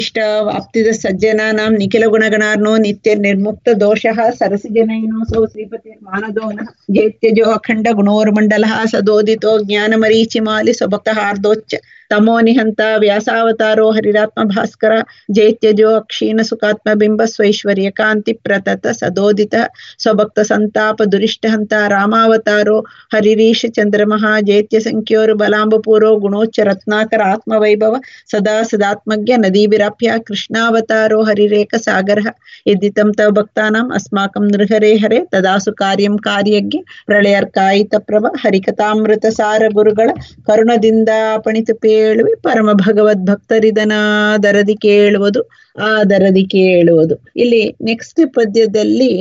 ಇಷ್ಟ ಆಪ್ತಿದ ಸಜ್ಜನಾನಾಂ ನಿಖಿಲ ಗುಣಗಣಾರ್ನೋ ನಿತ್ಯ ನಿರ್ಮುಕ್ತ ದೋಷಃ ಸರಸಿಜನೈನೋ ಸೌ ಶ್ರೀಪತಿ ಮಾನದೋನ ಜೇತ್ಯಜೋ ಅಖಂಡ ಗುಣೋರ್ಮಂಡಲಃ ಸದೋದಿತೋ ಜ್ಞಾನ ಮರೀಚಿಮಾಲಿ ಸ್ವಭಕ್ತ ಹಾರ್ದೋಚ್ಚ ತಮೋ ನಿಹಂತ ವ್ಯಾಸಾವತಾರೋ ಹರಿರಾತ್ಮ ಭಾಸ್ಕರ ಜೈತ್ಯಜೋ ಅಕ್ಷೀಣ ಸುಖಾತ್ಮ ಬಿಂಬ ಸ್ವೈಶ್ವರ್ಯ ಕಾಂತಿ ಪ್ರತತ ಸದೋದಿತ ಸ್ವಭಕ್ತ ಸಂತಾಪ ದುರಿಷ್ಟ ಹಂತ ರಾಮಾವತಾರೋ ಹರಿರೀಶ ಚಂದ್ರಮಃ ಜೈತ್ಯ ಸಂಖ್ಯೋರು ಬಲಾಂಬಪೂರೋ ಗುಣೋಚ್ಚ ರತ್ನಾಕರ ಆತ್ಮವೈಭವ ಸದಾ ಸದಾತ್ಮಜ್ಞ ನದೀಭಿರಾಪ್ಯ ಕೃಷ್ಣಾವತಾರೋ ಹರಿರೇಕ ಸಾಗರ ಯದ್ದಿತಂ ತವ ಭಕ್ತಾನಾಂ ಅಸ್ಮಾಕಂ ನೃಹರೇ ಹರೆ ತದಾಸು ಕಾರ್ಯಂ ಕಾರ್ಯಜ್ಞ ಪ್ರಳಯರ್ಕಾಯಿತ ಪ್ರಭ ಹರಿಕಥಾಮೃತ ಸಾರ ಗುರುಗಳ ಕರುಣದಿಂದ ಪಣಿತು ಪೇಳುವೆ ಪರಮ ಭಗವದ್ ಭಕ್ತರಿದನ ದರದಿ ಕೇಳುವುದು ಆ ದರದಿ ಕೇಳುವುದು ಇಲ್ಲಿ ನೆಕ್ಸ್ಟ್ ಪದ್ಯದಲ್ಲಿ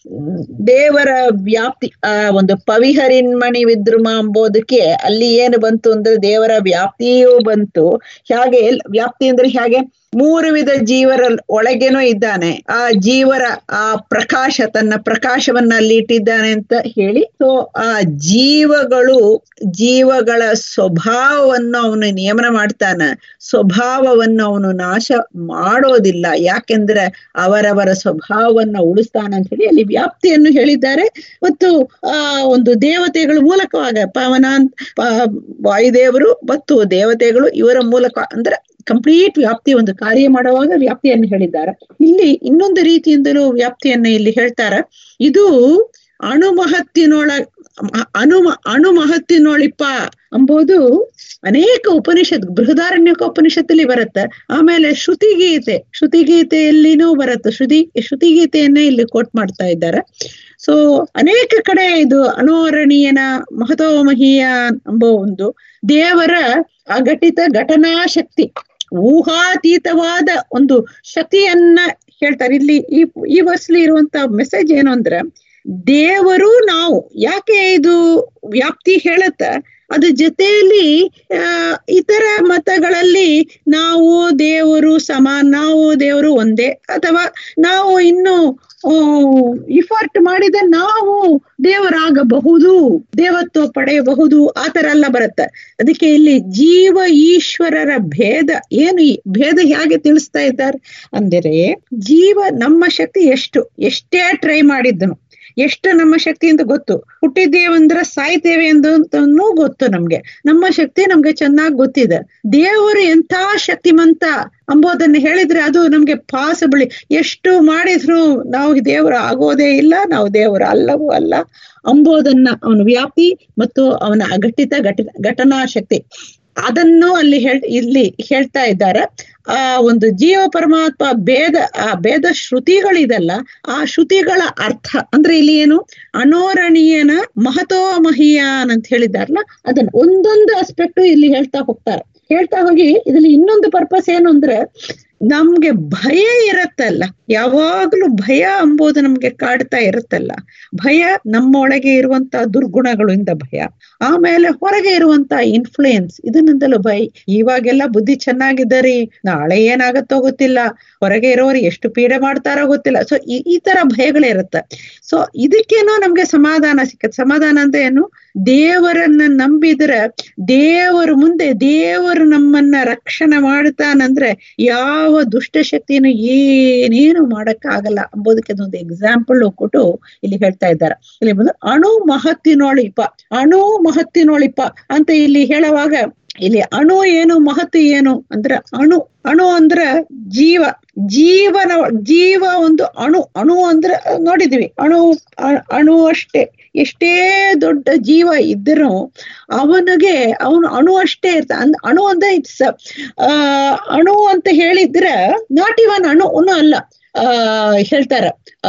ದೇವರ ವ್ಯಾಪ್ತಿ ಆ ಒಂದು ಪವಿಹರಿನ್ಮಣಿ ವಿದ್ರುಮ ಅಂಬೋದಕ್ಕೆ ಅಲ್ಲಿ ಏನು ಬಂತು ಅಂದ್ರೆ ದೇವರ ವ್ಯಾಪ್ತಿಯೂ ಬಂತು ಹಾಗೆ ವ್ಯಾಪ್ತಿ ಅಂದ್ರೆ ಹೇಗೆ ಮೂರು ವಿಧ ಜೀವರ ಒಳಗೇನೂ ಇದ್ದಾನೆ ಆ ಜೀವರ ಆ ಪ್ರಕಾಶ ತನ್ನ ಪ್ರಕಾಶವನ್ನ ಅಲ್ಲಿ ಇಟ್ಟಿದ್ದಾನೆ ಅಂತ ಹೇಳಿ ಸೊ ಆ ಜೀವಗಳು ಜೀವಗಳ ಸ್ವಭಾವವನ್ನು ಅವನು ನಿಯಮನ ಮಾಡ್ತಾನ ಸ್ವಭಾವವನ್ನು ಅವನು ನಾಶ ಮಾಡೋದಿಲ್ಲ ಯಾಕೆಂದ್ರೆ ಅವರವರ ಸ್ವಭಾವವನ್ನ ಉಳಿಸ್ತಾನ ಅಂತ ಹೇಳಿ ಅಲ್ಲಿ ವ್ಯಾಪ್ತಿಯನ್ನು ಹೇಳಿದ್ದಾರೆ ಮತ್ತು ಆ ಒಂದು ದೇವತೆಗಳ ಮೂಲಕವಾಗ ಪವನ ವಾಯುದೇವರು ಮತ್ತು ದೇವತೆಗಳು ಇವರ ಮೂಲಕ ಅಂದ್ರೆ ಕಂಪ್ಲೀಟ್ ವ್ಯಾಪ್ತಿ ಒಂದು ಕಾರ್ಯ ಮಾಡುವಾಗ ವ್ಯಾಪ್ತಿಯನ್ನು ಹೇಳಿದ್ದಾರೆ ಇಲ್ಲಿ ಇನ್ನೊಂದು ರೀತಿಯಿಂದಲೂ ವ್ಯಾಪ್ತಿಯನ್ನ ಇಲ್ಲಿ ಹೇಳ್ತಾರ ಇದು ಅಣುಮಹತ್ತಿನೊಳ ಅಣು ಅಣು ಮಹತ್ತಿನೊಳಿಪ್ಪ ಎಂಬುದು ಅನೇಕ ಉಪನಿಷತ್ ಬೃಹದಾರಣ್ಯಕ ಉಪನಿಷತ್ತಲ್ಲಿ ಬರುತ್ತೆ ಆಮೇಲೆ ಶ್ರುತಿಗೀತೆ ಶ್ರುತಿಗೀತೆಯಲ್ಲಿನೂ ಬರುತ್ತೆ ಶ್ರುತಿ ಶ್ರುತಿಗೀತೆಯನ್ನೇ ಇಲ್ಲಿ ಕೋಟ್ ಮಾಡ್ತಾ ಇದ್ದಾರೆ ಸೊ ಅನೇಕ ಕಡೆ ಇದು ಅಣೋರಣೀಯನ ಮಹತೋಮಹೀಯ ಎಂಬ ಒಂದು ದೇವರ ಅಘಟಿತ ಘಟನಾ ಶಕ್ತಿ ಊಹಾತೀತವಾದ ಒಂದು ಶಕ್ತಿಯನ್ನ ಹೇಳ್ತಾರೆ ಇಲ್ಲಿ ಈ ಈ ವರ್ಸ್ಲಿ ಇರುವಂತ ಮೆಸೇಜ್ ಏನು ಅಂದ್ರೆ ದೇವರು ನಾವು ಯಾಕೆ ಇದು ವ್ಯಾಪ್ತಿ ಹೇಳತ್ತ ಅದ್ರ ಜೊತೆಯಲ್ಲಿ ಆ ಇತರ ಮತಗಳಲ್ಲಿ ನಾವು ದೇವರು ಸಮಾನ ನಾವು ದೇವರು ಒಂದೇ ಅಥವಾ ನಾವು ಇನ್ನು ಇಫರ್ಟ್ ಮಾಡಿದ ನಾವು ದೇವರಾಗಬಹುದು ದೇವತ್ವ ಪಡೆಯಬಹುದು ಆ ತರ ಎಲ್ಲ ಬರುತ್ತೆ ಅದಕ್ಕೆ ಇಲ್ಲಿ ಜೀವ ಈಶ್ವರರ ಭೇದ ಏನು ಈ ಭೇದ ಹೇಗೆ ತಿಳಿಸ್ತಾ ಇದ್ದಾರೆ ಅಂದರೆ ಜೀವ ನಮ್ಮ ಶಕ್ತಿ ಎಷ್ಟು ಎಷ್ಟೇ ಟ್ರೈ ಮಾಡಿದ್ದನು ಎಷ್ಟು ನಮ್ಮ ಶಕ್ತಿ ಅಂತ ಗೊತ್ತು ಹುಟ್ಟಿದ್ದೇವಂದ್ರೆ ಸಾಯ್ತೇವೆ ಅಂತನೂ ಗೊತ್ತು ನಮ್ಗೆ ನಮ್ಮ ಶಕ್ತಿ ನಮ್ಗೆ ಚೆನ್ನಾಗಿ ಗೊತ್ತಿದೆ ದೇವರು ಎಂಥ ಶಕ್ತಿಮಂತ ಅಂಬೋದನ್ನ ಹೇಳಿದ್ರೆ ಅದು ನಮ್ಗೆ ಪಾಸಿಬಲ್ ಎಷ್ಟು ಮಾಡಿದ್ರು ನಾವು ದೇವರು ಆಗೋದೇ ಇಲ್ಲ ನಾವು ದೇವರು ಅಲ್ಲವೂ ಅಲ್ಲ ಅಂಬೋದನ್ನ ಅವನ ವ್ಯಾಪ್ತಿ ಮತ್ತು ಅವನ ಅಘಟಿತ ಘಟ ಘಟನಾ ಶಕ್ತಿ ಅದನ್ನು ಅಲ್ಲಿ ಹೇಳ್ ಇಲ್ಲಿ ಹೇಳ್ತಾ ಇದ್ದಾರೆ ಆ ಒಂದು ಜೀವ ಪರಮಾತ್ಮ ಭೇದ ಆ ಭೇದ ಶ್ರುತಿಗಳಿದಲ್ಲ ಆ ಶ್ರುತಿಗಳ ಅರ್ಥ ಅಂದ್ರೆ ಇಲ್ಲಿ ಏನು ಅನೋರಣೀಯನ ಮಹತೋ ಮಹಿಯಾನ್ ಅಂತ ಹೇಳಿದಾರಲ್ಲ ಅದನ್ನ ಒಂದೊಂದು ಆಸ್ಪೆಕ್ಟ್ ಇಲ್ಲಿ ಹೇಳ್ತಾ ಹೋಗ್ತಾರೆ ಹೇಳ್ತಾ ಹೋಗಿ ಇದ್ರಲ್ಲಿ ಇನ್ನೊಂದು ಪರ್ಪಸ್ ಏನು ಅಂದ್ರೆ ನಮ್ಗೆ ಭಯ ಇರತ್ತಲ್ಲ ಯಾವಾಗ್ಲೂ ಭಯ ಎಂಬುದು ನಮ್ಗೆ ಕಾಡ್ತಾ ಇರುತ್ತಲ್ಲ ಭಯ ನಮ್ಮೊಳಗೆ ಇರುವಂತ ದುರ್ಗುಣಗಳಿಂದ ಭಯ ಆಮೇಲೆ ಹೊರಗೆ ಇರುವಂತ ಇನ್ಫ್ಲೂಯೆನ್ಸ್ ಇದನ್ನಿಂದಲೂ ಭಯ ಇವಾಗೆಲ್ಲ ಬುದ್ಧಿ ಚೆನ್ನಾಗಿದ್ದರಿ ನಾಳೆ ಏನಾಗತ್ತೋ ಗೊತ್ತಿಲ್ಲ ಹೊರಗೆ ಇರೋರು ಎಷ್ಟು ಪೀಡೆ ಮಾಡ್ತಾರೋ ಗೊತ್ತಿಲ್ಲ ಸೊ ಈ ತರ ಭಯಗಳಿರುತ್ತೆ ಸೊ ಇದಕ್ಕೇನೋ ನಮ್ಗೆ ಸಮಾಧಾನ ಸಿಕ್ಕತ್ ಸಮಾಧಾನ ಅಂತ ಏನು ದೇವರನ್ನ ನಂಬಿದ್ರೆ ದೇವರು ಮುಂದೆ ದೇವರು ನಮ್ಮನ್ನ ರಕ್ಷಣೆ ಮಾಡ್ತಾನಂದ್ರೆ ಯಾವ ದುಷ್ಟಶಕ್ತಿಯನ್ನು ಏನೇನು ಮಾಡಕ್ಕಾಗಲ್ಲ ಅಂಬೋದಕ್ಕೆ ಅದೊಂದು ಎಕ್ಸಾಂಪಲ್ ಕೊಟ್ಟು ಇಲ್ಲಿ ಹೇಳ್ತಾ ಇದ್ದಾರೆ ಇಲ್ಲಿ ಬಂದು ಅಣು ಮಹತ್ತಿನೊಳಿಪ ಅಣು ಮಹತ್ತಿನೊಳಿಪ ಅಂತ ಇಲ್ಲಿ ಹೇಳುವಾಗ ಇಲ್ಲಿ ಅಣು ಏನು ಮಹತ್ತು ಏನು ಅಂದ್ರೆ ಅಣು ಅಣು ಅಂದ್ರ ಜೀವ ಜೀವನ ಜೀವ ಒಂದು ಅಣು ಅಣು ಅಂದ್ರೆ ನೋಡಿದ್ವಿ ಅಣು ಅಣು ಅಷ್ಟೇ ಎಷ್ಟೇ ದೊಡ್ಡ ಜೀವ ಇದ್ದರೂ ಅವನಿಗೆ ಅವನು ಅಣು ಅಷ್ಟೇ ಇರ್ತ ಅಂದ್ ಅಣು ಅಂದ್ರೆ ಇಟ್ಸ್ ಆ ಅಣು ಅಂತ ಹೇಳಿದ್ರೆ ನಾಟ್ ಇವನ್ ಅಣು ಅಲ್ಲ ಆ ಹೇಳ್ತಾರ ಆ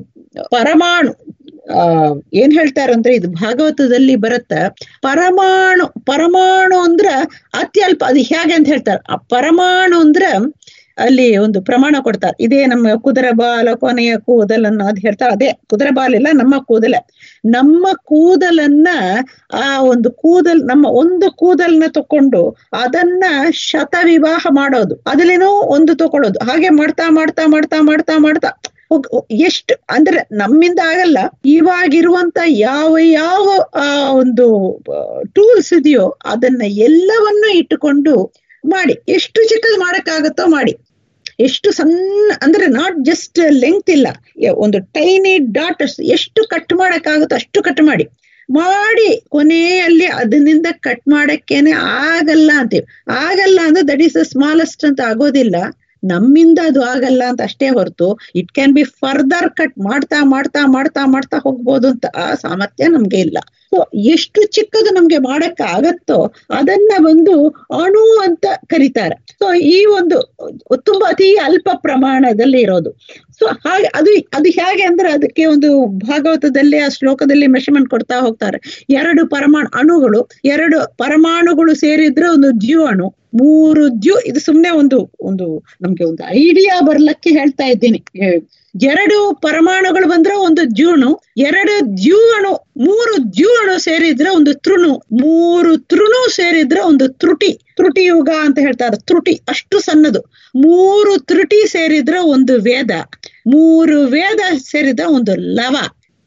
ಪರಮಾಣು ಆ ಏನ್ ಹೇಳ್ತಾರಂದ್ರೆ ಇದು ಭಾಗವತದಲ್ಲಿ ಬರುತ್ತ ಪರಮಾಣು ಪರಮಾಣು ಅಂದ್ರ ಅತ್ಯಲ್ಪ ಅದು ಹೇಗೆ ಅಂತ ಹೇಳ್ತಾರೆ ಆ ಪರಮಾಣು ಅಂದ್ರ ಅಲ್ಲಿ ಒಂದು ಪ್ರಮಾಣ ಕೊಡ್ತಾರೆ ಇದೇ ನಮ್ಮ ಕುದುರೆ ಬಾಲ ಕೊನೆಯ ಕೂದಲನ್ನು ಅದ್ ಹೇಳ್ತಾರೆ ಅದೇ ಕುದುರೆ ಬಾಲಿಲ್ಲ ನಮ್ಮ ಕೂದಲೆ ನಮ್ಮ ಕೂದಲನ್ನ ಆ ಒಂದು ಕೂದಲ್ ನಮ್ಮ ಒಂದು ಕೂದಲನ್ನ ತಕೊಂಡು ಅದನ್ನ ಶತವಿವಾಹ ಮಾಡೋದು ಅದ್ರಲ್ಲೇನೋ ಒಂದು ತಕೊಳ್ಳೋದು ಹಾಗೆ ಮಾಡ್ತಾ ಮಾಡ್ತಾ ಮಾಡ್ತಾ ಮಾಡ್ತಾ ಮಾಡ್ತಾ ಎಷ್ಟು ಅಂದ್ರೆ ನಮ್ಮಿಂದ ಆಗಲ್ಲ ಇವಾಗಿರುವಂತ ಯಾವ ಯಾವ ಆ ಒಂದು ಟೂಲ್ಸ್ ಇದೆಯೋ ಅದನ್ನ ಎಲ್ಲವನ್ನೂ ಇಟ್ಟುಕೊಂಡು ಮಾಡಿ ಎಷ್ಟು ಚಿಕ್ಕದು ಮಾಡಕ್ಕಾಗತ್ತೋ ಮಾಡಿ ಎಷ್ಟು ಸಣ್ಣ ಅಂದ್ರೆ ನಾಟ್ ಜಸ್ಟ್ ಲೆಂತ್ ಇಲ್ಲ ಯ- ಒಂದು ಟೈನಿ ಡಾಟ್ ಎಷ್ಟು ಕಟ್ ಮಾಡಕ್ಕಾಗುತ್ತೋ ಅಷ್ಟು ಕಟ್ ಮಾಡಿ ಮಾಡಿ ಕೊನೆಯಲ್ಲಿ ಅದನ್ನಿಂದ ಕಟ್ ಮಾಡಕ್ಕೇನೆ ಆಗಲ್ಲ ಅಂತೀವಿ ಆಗಲ್ಲ ಅಂದ್ರೆ ದಟ್ ಈಸ್ ದ ಸ್ಮಾಲೆಸ್ಟ್ ಅಂತ ಆಗೋದಿಲ್ಲ ನಮ್ಮಿಂದ ಅದು ಆಗಲ್ಲ ಅಂತ ಅಷ್ಟೇ ಹೊರತು it can be further cut ಮಾಡ್ತಾ ಮಾಡ್ತಾ ಮಾಡ್ತಾ ಮಾಡ್ತಾ ಹೋಗ್ಬೋದು ಅಂತ ಆ ಸಾಮರ್ಥ್ಯ ನಮ್ಗೆ ಇಲ್ಲ ಸೊ ಎಷ್ಟು ಚಿಕ್ಕದು ನಮ್ಗೆ ಮಾಡಕ್ಕ ಆಗತ್ತೋ ಅದನ್ನ ಒಂದು ಅಣು ಅಂತ ಕರೀತಾರೆ ಸೊ ಈ ಒಂದು ತುಂಬಾ ಅತಿ ಅಲ್ಪ ಪ್ರಮಾಣದಲ್ಲಿ ಇರೋದು ಸೊ ಹಾಗೆ ಅದು ಅದು ಹೇಗೆ ಅಂದ್ರೆ ಅದಕ್ಕೆ ಒಂದು ಭಾಗವತದಲ್ಲಿ ಆ ಶ್ಲೋಕದಲ್ಲಿ ಮೆಷರ್ಮೆಂಟ್ ಕೊಡ್ತಾ ಹೋಗ್ತಾರೆ ಎರಡು ಪರಮಾಣು ಅಣುಗಳು ಎರಡು ಪರಮಾಣುಗಳು ಸೇರಿದ್ರೆ ಒಂದು ದ್ಯು ಅಣು ಮೂರು ದ್ಯು ಇದು ಸುಮ್ನೆ ಒಂದು ಒಂದು ನಮ್ಗೆ ಒಂದು ಐಡಿಯಾ ಬರ್ಲಕ್ಕೆ ಹೇಳ್ತಾ ಇದ್ದೀನಿ ಏ, ಎರಡು ಪರಮಾಣುಗಳು ಬಂದ್ರೆ ಒಂದು ದ್ಯೂಣು ಎರಡು ದ್ಯು ಅಣು ಮೂರು ದ್ಯು ಅಣು ಸೇರಿದ್ರೆ ಒಂದು ತೃಣು ಮೂರು ತೃಣು ಸೇರಿದ್ರೆ ಒಂದು ತ್ರುಟಿ ತ್ರುಟಿ ಯುಗ ಅಂತ ಹೇಳ್ತಾರೆ ತ್ರುಟಿ ಅಷ್ಟು ಸಣ್ಣದು ಮೂರು ತ್ರುಟಿ ಸೇರಿದ್ರೆ ಒಂದು ವೇದ ಮೂರು ವೇದ ಸೇರಿದ ಒಂದು ಲವ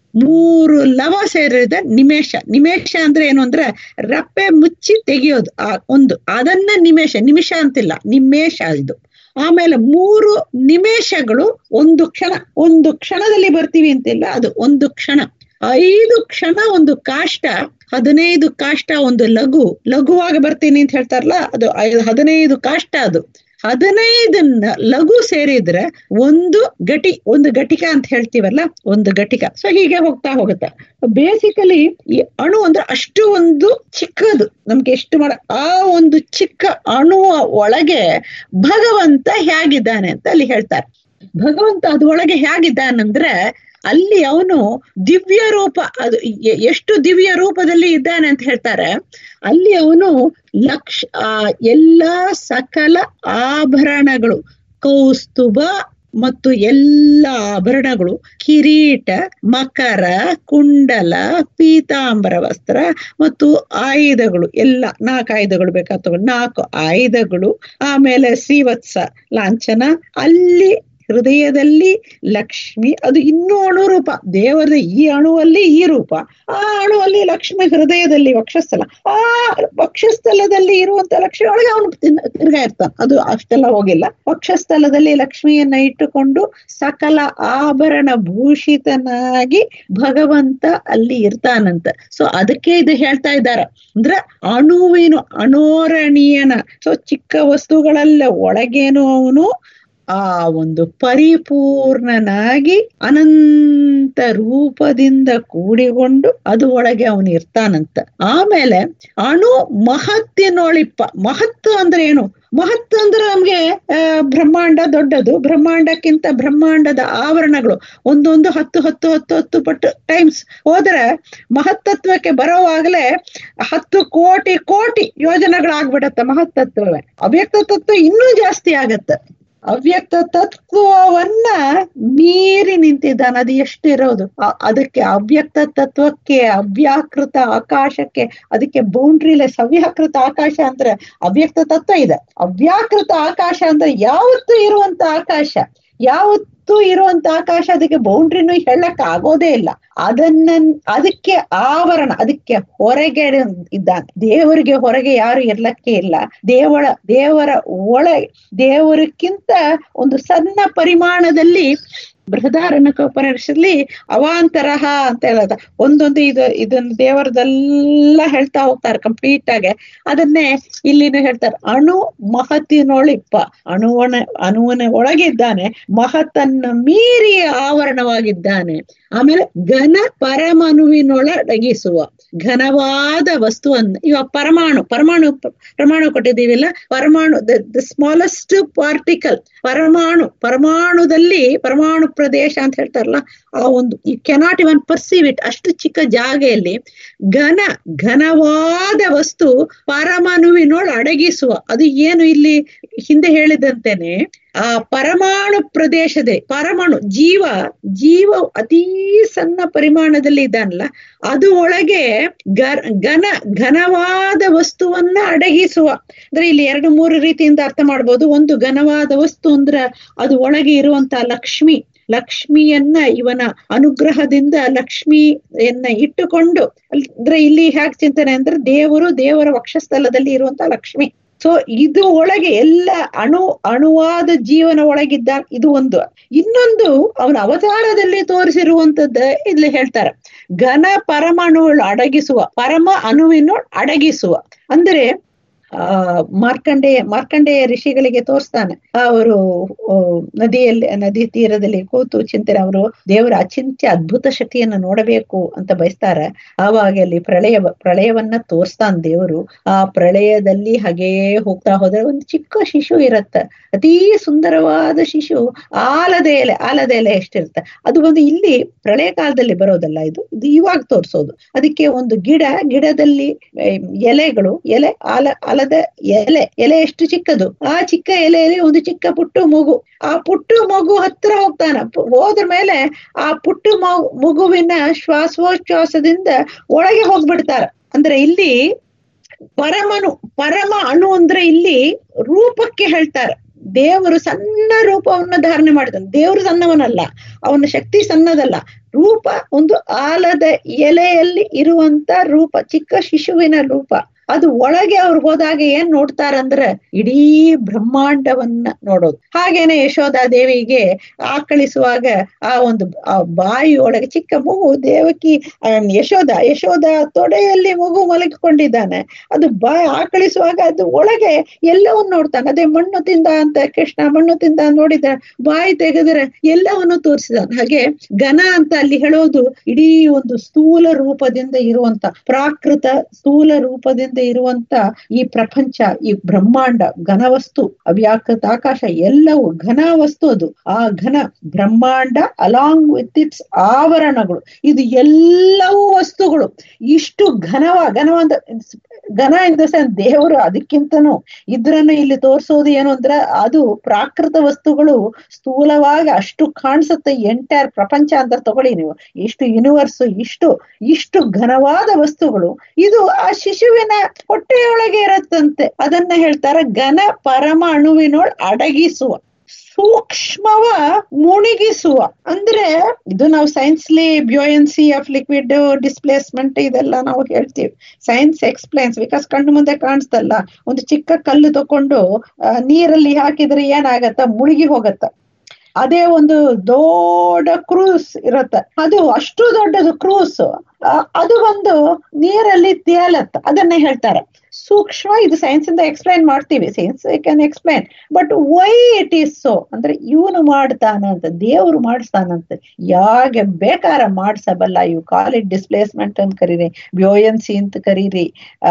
ಮೂರು ಲವ ಸೇರಿದ ನಿಮೇಶ ನಿಮೇಶ ಅಂದ್ರೆ ಏನು ಅಂದ್ರೆ ರಪ್ಪೆ ಮುಚ್ಚಿ ತೆಗೆಯೋದು ಆ ಒಂದು ಅದನ್ನ ನಿಮೇಶ ನಿಮಿಷ ಅಂತಿಲ್ಲ ನಿಮೇಶ ಇದು ಆಮೇಲೆ ಮೂರು ನಿಮೇಶಗಳು ಒಂದು ಕ್ಷಣ ಒಂದು ಕ್ಷಣದಲ್ಲಿ ಬರ್ತೀವಿ ಅಂತಿಲ್ಲ ಅದು ಒಂದು ಕ್ಷಣ ಐದು ಕ್ಷಣ ಒಂದು ಕಾಷ್ಟ ಹದಿನೈದು ಕಾಷ್ಟ ಒಂದು ಲಘು ಲಘುವಾಗಿ ಬರ್ತೀನಿ ಅಂತ ಹೇಳ್ತಾರಲ್ಲ ಅದು ಐದು ಹದಿನೈದು ಕಾಷ್ಟ ಅದು ಹದಿನೈದನ್ನ ಲಘು ಸೇರಿದ್ರೆ ಒಂದು ಗಟಿ ಒಂದು ಘಟಿಕ ಅಂತ ಹೇಳ್ತೀವಲ್ಲ ಒಂದು ಘಟಿಕ ಸೊ ಹೀಗೆ ಹೋಗ್ತಾ ಹೋಗುತ್ತೆ ಬೇಸಿಕಲಿ ಈ ಅಣು ಅಂದ್ರೆ ಅಷ್ಟು ಒಂದು ಚಿಕ್ಕದು ನಮ್ಗೆ ಎಷ್ಟು ಮಾಡ ಆ ಒಂದು ಚಿಕ್ಕ ಅಣುವ ಒಳಗೆ ಭಗವಂತ ಹೇಗಿದ್ದಾನೆ ಅಂತ ಅಲ್ಲಿ ಹೇಳ್ತಾರೆ ಭಗವಂತ ಅದ್ರೊಳಗೆ ಹೇಗಿದ್ದಾನಂದ್ರೆ ಅಲ್ಲಿ ಅವನು ದಿವ್ಯ ರೂಪ ಅದು ಎ- ಎಷ್ಟು ದಿವ್ಯ ರೂಪದಲ್ಲಿ ಇದ್ದಾನೆ ಅಂತ ಹೇಳ್ತಾರೆ ಅಲ್ಲಿ ಅವನು ಲಕ್ಷ ಆ ಎಲ್ಲಾ ಸಕಲ ಆಭರಣಗಳು ಕೌಸ್ತುಭ ಮತ್ತು ಎಲ್ಲ ಆಭರಣಗಳು ಕಿರೀಟ ಮಕರ ಕುಂಡಲ ಪೀತಾಂಬರ ವಸ್ತ್ರ ಮತ್ತು ಆಯುಧಗಳು ಎಲ್ಲ ನಾಲ್ಕು ಆಯುಧಗಳು ಬೇಕಾದ ತಗೊಂಡು ನಾಲ್ಕು ಆಯುಧಗಳು ಆಮೇಲೆ ಶ್ರೀವತ್ಸ ಲಾಂಛನ ಅಲ್ಲಿ ಹೃದಯದಲ್ಲಿ ಲಕ್ಷ್ಮಿ ಅದು ಇನ್ನೂ ಅಣುರೂಪ ದೇವರ ಈ ಅಣುವಲ್ಲಿ ಈ ರೂಪ ಆ ಅಣುವಲ್ಲಿ ಲಕ್ಷ್ಮಿ ಹೃದಯದಲ್ಲಿ ವಕ್ಷಸ್ಥಲ ಆ ವಕ್ಷಸ್ಥಲದಲ್ಲಿ ಇರುವಂತ ಲಕ್ಷ್ಮಿ ಒಳಗೆ ಅವನು ತಿರ್ಗಾ ಇರ್ತಾನೆ ಅದು ಅಷ್ಟೆಲ್ಲ ಹೋಗಿಲ್ಲ ವಕ್ಷಸ್ಥಲದಲ್ಲಿ ಲಕ್ಷ್ಮಿಯನ್ನ ಇಟ್ಟುಕೊಂಡು ಸಕಲ ಆಭರಣ ಭೂಷಿತನಾಗಿ ಭಗವಂತ ಅಲ್ಲಿ ಇರ್ತಾನಂತ ಸೊ ಅದಕ್ಕೆ ಇದು ಹೇಳ್ತಾ ಇದ್ದಾರೆ ಅಂದ್ರೆ ಅಣುವಿನ ಅಣೋರಣೀಯನ ಸೊ ಚಿಕ್ಕ ವಸ್ತುಗಳೆಲ್ಲ ಒಳಗೇನು ಅವನು ಆ ಒಂದು ಪರಿಪೂರ್ಣನಾಗಿ ಅನಂತ ರೂಪದಿಂದ ಕೂಡಿಕೊಂಡು ಅದು ಒಳಗೆ ಅವನು ಇರ್ತಾನಂತ ಆಮೇಲೆ ಅಣು ಮಹತ್ತಿನೊಳಿಪ್ಪ ಮಹತ್ತು ಅಂದ್ರೆ ಏನು ಮಹತ್ತು ಅಂದ್ರೆ ನಮ್ಗೆ ಆ, ಬ್ರಹ್ಮಾಂಡ ದೊಡ್ಡದು ಬ್ರಹ್ಮಾಂಡಕ್ಕಿಂತ ಬ್ರಹ್ಮಾಂಡದ ಆವರಣಗಳು ಒಂದೊಂದು ಹತ್ತು ಹತ್ತು ಹತ್ತು ಹತ್ತು ಪಟ್ಟು ಟೈಮ್ಸ್ ಹೋದ್ರೆ ಮಹತ್ತತ್ವಕ್ಕೆ ಬರೋವಾಗಲೇ ಹತ್ತು ಕೋಟಿ ಕೋಟಿ ಯೋಜನೆಗಳಾಗ್ಬಿಡತ್ತೆ ಮಹತ್ತತ್ವವೇ ಅವ್ಯಕ್ತ ತತ್ವ ಇನ್ನೂ ಜಾಸ್ತಿ ಆಗತ್ತೆ ಅವ್ಯಕ್ತ ತತ್ವವನ್ನ ಮೀರಿ ನಿಂತಿದ್ದಾನೆ ಅದು ಎಷ್ಟು ಇರೋದು ಅ- ಅದಕ್ಕೆ ಅವ್ಯಕ್ತ ತತ್ವಕ್ಕೆ ಅವ್ಯಾಕೃತ ಆಕಾಶಕ್ಕೆ ಅದಕ್ಕೆ ಬೌಂಡ್ರಿಲೆಸ್ ಅವ್ಯಾಕೃತ ಆಕಾಶ ಅಂದ್ರೆ ಅವ್ಯಕ್ತ ತತ್ವ ಇದೆ ಅವ್ಯಾಕೃತ ಆಕಾಶ ಅಂದ್ರೆ ಯಾವತ್ತೂ ಇರುವಂತ ಆಕಾಶ ಯಾವತ್ತೂ ಇರುವಂತ ಆಕಾಶ ಅದಕ್ಕೆ ಬೌಂಡ್ರಿನೂ ಹೇಳಕ್ ಆಗೋದೇ ಇಲ್ಲ ಅದನ್ನ ಅದಕ್ಕೆ ಆವರಣ ಅದಕ್ಕೆ ಹೊರಗೆ ಇದ್ದಾನೆ ದೇವರಿಗೆ ಹೊರಗೆ ಯಾರು ಇರ್ಲಕ್ಕೆ ಇಲ್ಲ ದೇವಳ ದೇವರ ಒಳಗೆ ದೇವರಕ್ಕಿಂತ ಒಂದು ಸಣ್ಣ ಪರಿಮಾಣದಲ್ಲಿ ಬೃಹದಾರಣ್ಯಕೋಪನಿಷತ್ಲಿ ಅವಾಂತರಹ ಅಂತ ಹೇಳದ ಒಂದೊಂದು ಇದು ಇದನ್ನ ದೇವರದೆಲ್ಲ ಹೇಳ್ತಾ ಹೋಗ್ತಾರೆ ಕಂಪ್ಲೀಟ್ ಆಗಿ ಅದನ್ನೇ ಇಲ್ಲಿನೂ ಹೇಳ್ತಾರೆ ಅಣು ಮಹತ್ತಿನೊಳಿಪ್ಪ ಅಣುವನ ಅಣುವನ ಒಳಗಿದ್ದಾನೆ ಮಹತ್ತನ್ನು ಮೀರಿ ಆವರಣವಾಗಿದ್ದಾನೆ ಆಮೇಲೆ ಘನ ಪರಮನುವಿನೊಳಡಗಿಸುವ ಘನವಾದ ವಸ್ತುವನ್ನು ಇವಾಗ ಪರಮಾಣು ಪರಮಾಣು ಪ್ರಮಾಣ ಕೊಟ್ಟಿದ್ದೀವಿಲ್ಲ ಪರಮಾಣು ದ ಸ್ಮಾಲೆಸ್ಟ್ ಪಾರ್ಟಿಕಲ್ ಪರಮಾಣು ಪರಮಾಣುದಲ್ಲಿ ಪರಮಾಣು ಪ್ರದೇಶ ಅಂತ ಹೇಳ್ತಾರಲ್ಲ ಆ ಒಂದು you cannot even perceive it ಅಷ್ಟು ಚಿಕ್ಕ ಜಾಗೆಯಲ್ಲಿ ಘನ ಘನವಾದ ವಸ್ತು ಪರಮಾಣುವಿನೊಳ ಅಡಗಿಸುವ ಅದು ಏನು ಇಲ್ಲಿ ಹಿಂದೆ ಹೇಳಿದಂತೆನೆ ಆ ಪರಮಾಣು ಪ್ರದೇಶದೇ ಪರಮಾಣು ಜೀವ ಜೀವ ಅತೀ ಸಣ್ಣ ಪರಿಮಾಣದಲ್ಲಿ ಇದ್ದಾನಲ್ಲ ಅದು ಒಳಗೆ ಗ- ಘನ ಘನವಾದ ವಸ್ತುವನ್ನ ಅಡಗಿಸುವ ಅಂದ್ರೆ ಇಲ್ಲಿ ಎರಡು ಮೂರು ರೀತಿಯಿಂದ ಅರ್ಥ ಮಾಡ್ಬೋದು ಒಂದು ಘನವಾದ ವಸ್ತು ಅಂದ್ರೆ ಅದು ಒಳಗೆ ಇರುವಂತ ಲಕ್ಷ್ಮಿ ಲಕ್ಷ್ಮಿಯನ್ನ ಇವನ ಅನುಗ್ರಹದಿಂದ ಲಕ್ಷ್ಮಿಯನ್ನ ಇಟ್ಟುಕೊಂಡು ಅಂದ್ರೆ ಇಲ್ಲಿ ಹೇಗೆ ಚಿಂತನೆ ಅಂದ್ರೆ ದೇವರು ದೇವರ ವಕ್ಷಸ್ಥಲದಲ್ಲಿ ಇರುವಂತ ಲಕ್ಷ್ಮಿ ಸೊ ಇದು ಒಳಗೆ ಎಲ್ಲ ಅಣು ಅಣುವಾದ ಜೀವನ ಒಳಗಿದ್ದ ಇದು ಒಂದು ಇನ್ನೊಂದು ಅವನ ಅವತಾರದಲ್ಲಿ ತೋರಿಸಿರುವಂತದ್ದು ಇಲ್ಲಿ ಹೇಳ್ತಾರೆ ಘನ ಪರಮಾಣುಗಳು ಅಡಗಿಸುವ ಪರಮ ಅಣುವಿನ ಅಡಗಿಸುವ ಅಂದ್ರೆ ಆ ಮಾರ್ಕಂಡೇಯ ಮಾರ್ಕಂಡೇಯ ಋಷಿಗಳಿಗೆ ತೋರಿಸ್ತಾನೆ ಅವರು ನದಿಯಲ್ಲಿ ನದಿ ತೀರದಲ್ಲಿ ಕೂತು ಚಿಂತನೆ ಅವರು ದೇವರ ಅಚಿಂತ್ಯ ಅದ್ಭುತ ಶಕ್ತಿಯನ್ನು ನೋಡಬೇಕು ಅಂತ ಬಯಸ್ತಾರೆ ಆವಾಗ ಅಲ್ಲಿ ಪ್ರಳಯ ಪ್ರಳಯವನ್ನ ತೋರಿಸ್ತಾನ ದೇವರು ಆ ಪ್ರಳಯದಲ್ಲಿ ಹಾಗೇ ಹೋಗ್ತಾ ಹೋದ್ರೆ ಒಂದು ಚಿಕ್ಕ ಶಿಶು ಇರತ್ತೆ ಅತೀ ಸುಂದರವಾದ ಶಿಶು ಆಲದ ಎಲೆ ಆಲದ ಎಲೆ ಎಷ್ಟಿರುತ್ತೆ ಅದು ಒಂದು ಇಲ್ಲಿ ಪ್ರಳಯ ಕಾಲದಲ್ಲಿ ಬರೋದಲ್ಲ ಇದು ಇದು ಇವಾಗ ತೋರಿಸೋದು ಅದಕ್ಕೆ ಒಂದು ಗಿಡ ಗಿಡದಲ್ಲಿ ಎಲೆಗಳು ಎಲೆ ಆಲ ಆಲದ ಎಲೆ ಎಲೆ ಎಷ್ಟು ಚಿಕ್ಕದು ಆ ಚಿಕ್ಕ ಎಲೆಯಲ್ಲಿ ಒಂದು ಚಿಕ್ಕ ಪುಟ್ಟು ಮಗು ಆ ಪುಟ್ಟು ಮಗು ಹತ್ರ ಹೋಗ್ತಾನ ಹೋದ್ರ ಮೇಲೆ ಆ ಪುಟ್ಟು ಮಗುವಿನ ಶ್ವಾಸೋಚ್ಛ್ವಾಸದಿಂದ ಒಳಗೆ ಹೋಗ್ಬಿಡ್ತಾರ ಅಂದ್ರೆ ಇಲ್ಲಿ ಪರಮನು ಪರಮ ಅಣು ಅಂದ್ರೆ ಇಲ್ಲಿ ರೂಪಕ್ಕೆ ಹೇಳ್ತಾರೆ ದೇವರು ಸಣ್ಣ ರೂಪವನ್ನ ಧಾರಣೆ ಮಾಡಿದನು ದೇವರು ಸಣ್ಣವನಲ್ಲ ಅವನ ಶಕ್ತಿ ಸಣ್ಣದಲ್ಲ ರೂಪ ಒಂದು ಆಲದ ಎಲೆಯಲ್ಲಿ ಇರುವಂತ ರೂಪ ಚಿಕ್ಕ ಶಿಶುವಿನ ರೂಪ ಅದು ಒಳಗೆ ಅವ್ರು ಹೋದಾಗ ಏನ್ ನೋಡ್ತಾರಂದ್ರ ಇಡೀ ಬ್ರಹ್ಮಾಂಡವನ್ನ ನೋಡೋದು ಹಾಗೇನೆ ಯಶೋಧ ದೇವಿಗೆ ಆಕಳಿಸುವಾಗ ಆ ಒಂದು ಆ ಬಾಯಿ ಒಳಗೆ ಚಿಕ್ಕ ಮಗು ದೇವಕಿ ಯಶೋಧ ಯಶೋಧ ತೊಡೆಯಲ್ಲಿ ಮಗು ಮಲಗಿಕೊಂಡಿದ್ದಾನೆ ಅದು ಬಾಯಿ ಆಕಳಿಸುವಾಗ ಅದು ಒಳಗೆ ಎಲ್ಲವನ್ನು ನೋಡ್ತಾನೆ ಅದೇ ಮಣ್ಣು ತಿಂದ ಅಂತ ಕೃಷ್ಣ ಮಣ್ಣು ತಿಂದ ನೋಡಿದ ಬಾಯಿ ತೆಗೆದ್ರೆ ಎಲ್ಲವನ್ನು ತೋರಿಸಿದಾನೆ ಹಾಗೆ ಘನ ಅಂತ ಅಲ್ಲಿ ಹೇಳೋದು ಇಡೀ ಒಂದು ಸ್ಥೂಲ ರೂಪದಿಂದ ಇರುವಂತ ಪ್ರಾಕೃತ ಸ್ಥೂಲ ರೂಪದಿಂದ ಇರುವಂತ ಈ ಪ್ರಪಂಚ ಈ ಬ್ರಹ್ಮಾಂಡ ಘನವಸ್ತು ಅವ್ಯಾಕೃತ ಆಕಾಶ ಎಲ್ಲವೂ ಘನ ವಸ್ತು ಅದು ಆ ಘನ ಬ್ರಹ್ಮಾಂಡ ಅಲಾಂಗ್ ವಿತ್ ಇಟ್ಸ್ ಆವರಣಗಳು ಇದು ಎಲ್ಲವೂ ವಸ್ತುಗಳು ಇಷ್ಟು ಘನವ ಘನವಂತ ಘನ ಇನ್ ದ ಸೆನ್ಸ್ ದೇವರು ಅದಕ್ಕಿಂತನೂ ಇದ್ರನ್ನು ಇಲ್ಲಿ ತೋರಿಸೋದು ಏನು ಅಂದ್ರೆ ಅದು ಪ್ರಾಕೃತ ವಸ್ತುಗಳು ಸ್ಥೂಲವಾಗಿ ಅಷ್ಟು ಕಾಣಿಸುತ್ತೆ ಎಂಟೈರ್ ಪ್ರಪಂಚ ಅಂತ ತಗೊಳ್ಳಿ ನೀವು ಇಷ್ಟು ಯೂನಿವರ್ಸ್ ಇಷ್ಟು ಇಷ್ಟು ಘನವಾದ ವಸ್ತುಗಳು ಇದು ಆ ಶಿಶುವಿನ ಹೊಟ್ಟೆಯೊಳಗೆ ಇರತ್ತಂತೆ ಅದನ್ನ ಹೇಳ್ತಾರೆ ಘನ ಪರಮಾಣುವಿನೊಳ್ ಅಡಗಿಸುವ ಸೂಕ್ಷ್ಮವ ಮುಣಿಗಿಸುವ ಅಂದ್ರೆ ಇದು ನಾವು ಸೈನ್ಸ್ಲಿ ಬ್ಯೋಯನ್ಸಿ ಆಫ್ ಲಿಕ್ವಿಡ್ ಡಿಸ್ಪ್ಲೇಸ್ಮೆಂಟ್ ಇದೆಲ್ಲ ನಾವು ಹೇಳ್ತೀವಿ ಸೈನ್ಸ್ ಎಕ್ಸ್ಪ್ಲೈನ್ಸ್ ಬಿಕಾಸ್ ಕಣ್ಣು ಮುಂದೆ ಕಾಣಿಸ್ತಲ್ಲ ಒಂದು ಚಿಕ್ಕ ಕಲ್ಲು ತಕೊಂಡು ನೀರಲ್ಲಿ ಹಾಕಿದ್ರೆ ಏನಾಗತ್ತ ಮುಳುಗಿ ಹೋಗತ್ತ ಅದೇ ಒಂದು ದೊಡ್ಡ ಕ್ರೂಸ್ ಇರತ್ತೆ ಅದು ಅಷ್ಟು ದೊಡ್ಡದು ಕ್ರೂಸ್ ಅದು ಒಂದು ನೀರಲ್ಲಿ ತೇಲತ್ತ ಅದನ್ನೇ ಹೇಳ್ತಾರೆ ಸೂಕ್ಷ್ಮ ಇದು ಸೈನ್ಸ್ ಇಂದ ಎಕ್ಸ್ಪ್ಲೈನ್ ಮಾಡ್ತೀವಿ science can explain but why it is so ಅಂದ್ರೆ ಇವನು ಮಾಡ್ತಾನಂತ ದೇವ್ರು ಮಾಡಿಸ್ತಾನಂತ ಯಾಗೆ ಬೇಕಾರ ಮಾಡ್ಸಬಲ್ಲ ಯು ಕಾಲ್ ಇಟ್ ಡಿಸ್ಪ್ಲೇಸ್ಮೆಂಟ್ ಅಂತ ಕರೀರಿ ಬ್ಯೋಯನ್ಸಿ ಅಂತ ಕರೀರಿ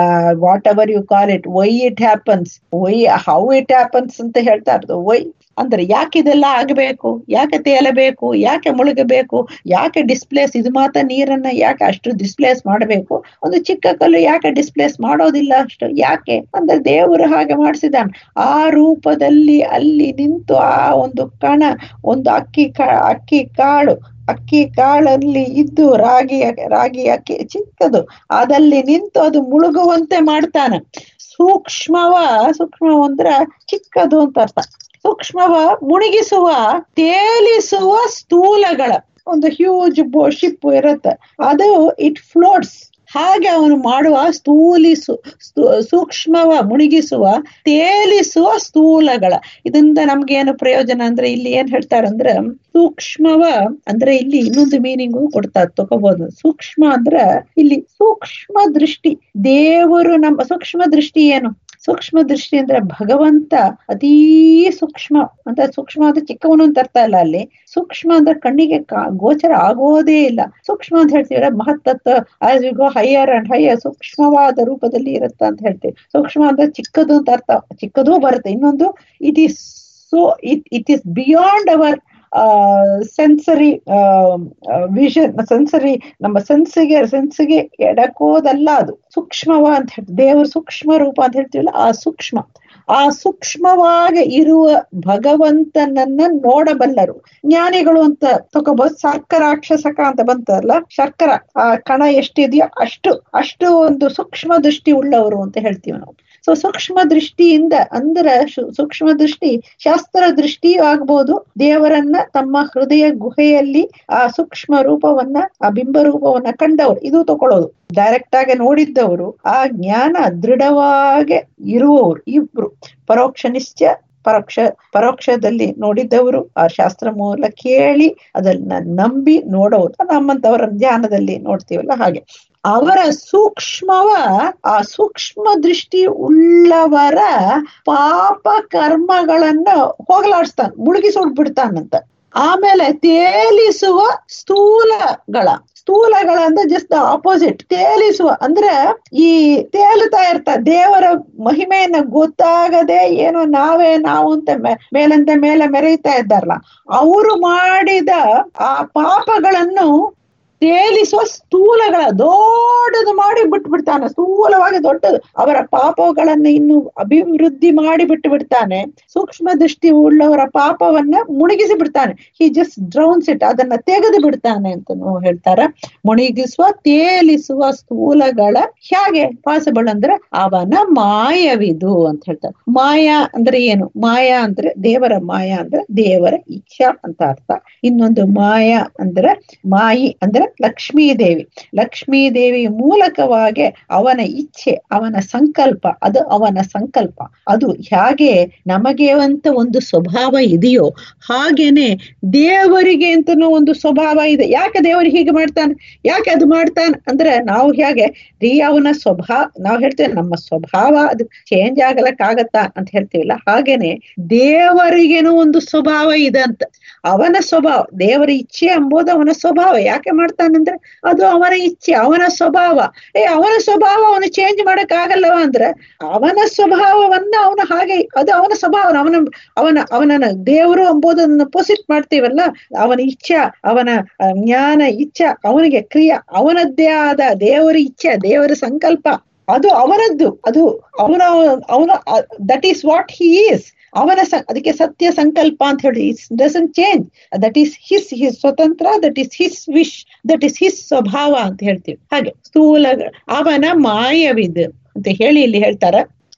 whatever you call it why it happens why how it happens ಅಂತ ಹೇಳ್ತಾ ಇರೋದು ವೈ ಅಂದ್ರೆ ಯಾಕೆ ಇದೆಲ್ಲ ಆಗಬೇಕು ಯಾಕೆ ತೇಲಬೇಕು ಯಾಕೆ ಮುಳುಗಬೇಕು ಯಾಕೆ ಡಿಸ್ಪ್ಲೇಸ್ ಇದು ಮಾತ್ರ ನೀರನ್ನ ಯಾಕೆ ಅಷ್ಟು ಡಿಸ್ಪ್ಲೇಸ್ ಮಾಡಬೇಕು ಒಂದು ಚಿಕ್ಕ ಕಲ್ಲು ಯಾಕೆ ಡಿಸ್ಪ್ಲೇಸ್ ಮಾಡೋದಿಲ್ಲ ಅಷ್ಟು ಯಾಕೆ ಅಂದ್ರೆ ದೇವರು ಹಾಗೆ ಮಾಡಿಸಿದಾನೆ ಆ ರೂಪದಲ್ಲಿ ಅಲ್ಲಿ ನಿಂತು ಆ ಒಂದು ಕಣ ಒಂದು ಅಕ್ಕಿ ಕಾ ಅಕ್ಕಿ ಕಾಳು ಅಕ್ಕಿ ಕಾಳಲ್ಲಿ ಇದ್ದು ರಾಗಿ ರಾಗಿ ಅಕ್ಕಿ ಚಿಕ್ಕದು ಅದಲ್ಲಿ ನಿಂತು ಅದು ಮುಳುಗುವಂತೆ ಮಾಡ್ತಾನೆ ಸೂಕ್ಷ್ಮವ ಸೂಕ್ಷ್ಮ ಅಂದ್ರ ಚಿಕ್ಕದು ಅಂತ ಅರ್ಥ ಸೂಕ್ಷ್ಮವ ಮುಳುಗಿಸುವ ತೇಲಿಸುವ ಸ್ಥೂಲಗಳ ಒಂದು ಹ್ಯೂಜ್ ಬೋ ಶಿಪ್ ಇರುತ್ತೆ ಅದು ಇಟ್ ಫ್ಲೋಟ್ಸ್ ಹಾಗೆ ಅವನು ಮಾಡುವ ಸ್ಥೂಲಿಸು ಸೂಕ್ಷ್ಮವ ಮುಳುಗಿಸುವ ತೇಲಿಸುವ ಸ್ಥೂಲಗಳ ಇದರಿಂದ ನಮ್ಗೆ ಏನು ಪ್ರಯೋಜನ ಅಂದ್ರೆ ಇಲ್ಲಿ ಏನ್ ಹೇಳ್ತಾರಂದ್ರೆ ಸೂಕ್ಷ್ಮವ ಅಂದ್ರೆ ಇಲ್ಲಿ ಇನ್ನೊಂದು ಮೀನಿಂಗು ಕೊಡ್ತಾ ತಗೋಬಹುದು ಸೂಕ್ಷ್ಮ ಅಂದ್ರ ಇಲ್ಲಿ ಸೂಕ್ಷ್ಮ ದೃಷ್ಟಿ ದೇವರು ನಮ್ಮ ಸೂಕ್ಷ್ಮ ದೃಷ್ಟಿ ಏನು ಸೂಕ್ಷ್ಮ ದೃಷ್ಟಿ ಅಂದ್ರೆ ಭಗವಂತ ಅತೀ ಸೂಕ್ಷ್ಮ ಅಂತ ಸೂಕ್ಷ್ಮ ಅಂದ್ರೆ ಚಿಕ್ಕವನು ಅಂತ ಅರ್ಥ ಇಲ್ಲ ಅಲ್ಲಿ ಸೂಕ್ಷ್ಮ ಅಂದ್ರೆ ಕಣ್ಣಿಗೆ ಗೋಚರ ಆಗೋದೇ ಇಲ್ಲ ಸೂಕ್ಷ್ಮ ಅಂತ ಹೇಳ್ತೀವಿ ಮಹತ್ತತ್ವ as you go higher and higher ಸೂಕ್ಷ್ಮವಾದ ರೂಪದಲ್ಲಿ ಇರುತ್ತ ಅಂತ ಹೇಳ್ತೀವಿ ಸೂಕ್ಷ್ಮ ಅಂದ್ರೆ ಚಿಕ್ಕದು ಅಂತ ಅರ್ಥ ಚಿಕ್ಕದೂ ಬರುತ್ತೆ ಇನ್ನೊಂದು it is so it it is beyond our sensory vision sensory ನಮ್ಮ ಸೆನ್ಸಿಗೆ ಸೆನ್ಸಿಗೆ ಎಡಕೋದಲ್ಲ ಅದು ಸೂಕ್ಷ್ಮವ ಅಂತ ಹೇಳ್ತೀವಿ ದೇವರು ಸೂಕ್ಷ್ಮ ರೂಪ ಅಂತ ಹೇಳ್ತೀವಲ್ಲ ಆ ಸೂಕ್ಷ್ಮ ಆ ಸೂಕ್ಷ್ಮವಾಗಿ ಇರುವ ಭಗವಂತನನ್ನ ನೋಡಬಲ್ಲರು ಜ್ಞಾನಿಗಳು ಅಂತ ತಗೋಬಹುದು ಶರ್ಕರಾಕ್ಷಸಕ ಅಂತ ಬಂತಲ್ಲ ಶರ್ಕರ ಆ ಕಣ ಎಷ್ಟಿದೆಯೋ ಅಷ್ಟು ಅಷ್ಟು ಒಂದು ಸೂಕ್ಷ್ಮ ದೃಷ್ಟಿ ಉಳ್ಳವರು ಅಂತ ಹೇಳ್ತೀವಿ ನಾವು ಸೊ ಸೂಕ್ಷ್ಮ ದೃಷ್ಟಿಯಿಂದ ಅಂದ್ರೆ ಶು- ಸೂಕ್ಷ್ಮ ದೃಷ್ಟಿ ಶಾಸ್ತ್ರ ದೃಷ್ಟಿಯೂ ಆಗ್ಬೋದು ದೇವರನ್ನ ತಮ್ಮ ಹೃದಯ ಗುಹೆಯಲ್ಲಿ ಆ ಸೂಕ್ಷ್ಮ ರೂಪವನ್ನ ಆ ಬಿಂಬ ರೂಪವನ್ನ ಕಂಡವರು ಇದು ತಗೊಳ್ಳೋದು ಡೈರೆಕ್ಟ್ ಆಗಿ ನೋಡಿದ್ದವರು ಆ ಜ್ಞಾನ ದೃಢವಾಗಿ ಇರುವವರು ಇಬ್ರು ಪರೋಕ್ಷ ನಿಶ್ಚಯ ಪರೋಕ್ಷ ಪರೋಕ್ಷದಲ್ಲಿ ನೋಡಿದ್ದವರು ಆ ಶಾಸ್ತ್ರ ಮೂಲ ಕೇಳಿ ಅದನ್ನ ನಂಬಿ ನೋಡೋರು ನಮ್ಮಂತವರ ಧ್ಯಾನದಲ್ಲಿ ನೋಡ್ತೀವಲ್ಲ ಹಾಗೆ ಅವರ ಸೂಕ್ಷ್ಮವ ಆ ಸೂಕ್ಷ್ಮ ದೃಷ್ಟಿ ಉಳ್ಳವರ ಪಾಪ ಕರ್ಮಗಳನ್ನ ಹೋಗಲಾಡಿಸ್ತಾನೆ ಮುಳುಗಿಸೋಡ್ಬಿಡ್ತಾನಂತ ಆಮೇಲೆ ತೇಲಿಸುವ ಸ್ಥೂಲಗಳ ಸ್ಥೂಲಗಳ ಅಂದ್ರೆ ಜಸ್ಟ್ ಆಪೋಸಿಟ್ ತೇಲಿಸುವ ಅಂದ್ರೆ ಈ ತೇಲುತ್ತಾ ಇರ್ತ ದೇವರ ಮಹಿಮೆಯನ್ನ ಗೊತ್ತಾಗದೆ ಏನೋ ನಾವೇ ನಾವು ಅಂತ ಮೇ- ಮೇಲಂತೆ ಮೇಲೆ ಮೆರೆಯುತ್ತಾ ಇದ್ದಾರಲ್ಲ ಅವರು ಮಾಡಿದ ಆ ಪಾಪಗಳನ್ನು ತೇಲಿಸುವ ಸ್ಥೂಲಗಳ ದೊಡ್ಡದು ಮಾಡಿ ಬಿಟ್ಟು ಬಿಡ್ತಾನೆ ಸ್ಥೂಲವಾಗಿ ದೊಡ್ಡದು ಅವರ ಪಾಪಗಳನ್ನು ಇನ್ನು ಅಭಿವೃದ್ಧಿ ಮಾಡಿ ಬಿಟ್ಟು ಬಿಡ್ತಾನೆ ಸೂಕ್ಷ್ಮ ದೃಷ್ಟಿ ಉಳ್ಳವರ ಪಾಪವನ್ನ ಮುಳುಗಿಸಿ ಬಿಡ್ತಾನೆ ಹಿ ಜಸ್ಟ್ ಡ್ರೌನ್ಸ್ ಇಟ್ ಅದನ್ನ ತೆಗೆದು ಬಿಡ್ತಾನೆ ಅಂತ ಹೇಳ್ತಾರೆ ಮುಳುಗಿಸುವ ತೇಲಿಸುವ ಸ್ಥೂಲಗಳ ಹೇಗೆ ಪಾಸಿಬಲ್ ಅಂದ್ರೆ ಅವನ ಮಾಯವಿದು ಅಂತ ಹೇಳ್ತಾರೆ ಮಾಯಾ ಅಂದ್ರೆ ಏನು ಮಾಯಾ ಅಂದ್ರೆ ದೇವರ ಮಾಯಾ ಅಂದ್ರೆ ದೇವರ ಇಚ್ಛಾ ಅಂತ ಅರ್ಥ ಇನ್ನೊಂದು ಮಾಯಾ ಅಂದ್ರೆ ಮಾಯಿ ಅಂದ್ರೆ ಲಕ್ಷ್ಮೀ ದೇವಿ ಲಕ್ಷ್ಮೀ ದೇವಿ ಮೂಲಕವಾಗಿ ಅವನ ಇಚ್ಛೆ ಅವನ ಸಂಕಲ್ಪ ಅದು ಅವನ ಸಂಕಲ್ಪ ಅದು ಹೇಗೆ ನಮಗೆ ಅಂತ ಒಂದು ಸ್ವಭಾವ ಇದೆಯೋ ಹಾಗೇನೆ ದೇವರಿಗೆ ಅಂತನೂ ಒಂದು ಸ್ವಭಾವ ಇದೆ ಯಾಕೆ ದೇವರು ಹೀಗೆ ಮಾಡ್ತಾನೆ ಯಾಕೆ ಅದು ಮಾಡ್ತಾನೆ ಅಂದ್ರೆ ನಾವು ಹೇಗೆ ರೀ ಅವನ ಸ್ವಭಾವ ನಾವು ಹೇಳ್ತೇವೆ ನಮ್ಮ ಸ್ವಭಾವ ಅದು ಚೇಂಜ್ ಆಗಲಕ್ಕಾಗತ್ತಾ ಅಂತ ಹೇಳ್ತೀವಿಲ್ಲ ಹಾಗೇನೆ ದೇವರಿಗೇನೋ ಒಂದು ಸ್ವಭಾವ ಇದೆ ಅಂತ ಅವನ ಸ್ವಭಾವ ದೇವರ ಇಚ್ಛೆ ಎಂಬುದು ಅವನ ಸ್ವಭಾವ ಯಾಕೆ ಮಾಡ್ತಾನಂದ್ರೆ ಅದು ಅವನ ಇಚ್ಛೆ ಅವನ ಸ್ವಭಾವ ಏ ಅವನ ಸ್ವಭಾವ ಅವನು ಚೇಂಜ್ ಮಾಡಕ್ ಆಗಲ್ಲವ ಅಂದ್ರೆ ಅವನ ಸ್ವಭಾವವನ್ನ ಅವನು ಹಾಗೆ ಅದು ಅವನ ಸ್ವಭಾವ ಅವನ ಅವನ ಅವನ ದೇವರು ಎಂಬುದನ್ನು ಪೋಸಿಟ್ ಮಾಡ್ತೀವಲ್ಲ ಅವನ ಇಚ್ಛಾ ಅವನ ಆ, ಜ್ಞಾನ ಇಚ್ಛಾ ಅವನಿಗೆ ಕ್ರಿಯೆ ಅವನದ್ದೇ ಆದ ದೇವರ ಇಚ್ಛೆ ದೇವರ ಸಂಕಲ್ಪ ಅದು ಅವನದ್ದು ಅದು ಅವನ ಅವನ that is what he is ಅವನ ಸ ಅದಕ್ಕೆ ಸತ್ಯ ಸಂಕಲ್ಪ ಅಂತ ಹೇಳಿ it's doesn't change that is his his ಸ್ವತಂತ್ರ that is his wish that is his ಸ್ವಭಾವ ಅಂತ ಹೇಳ್ತೀವಿ ಹಾಗೆ ಸ್ಥೂಲ ಅವನ ಮಾಯವಿದು ಅಂತ ಹೇಳಿ ಇಲ್ಲಿ ಹೇಳ್ತಾರ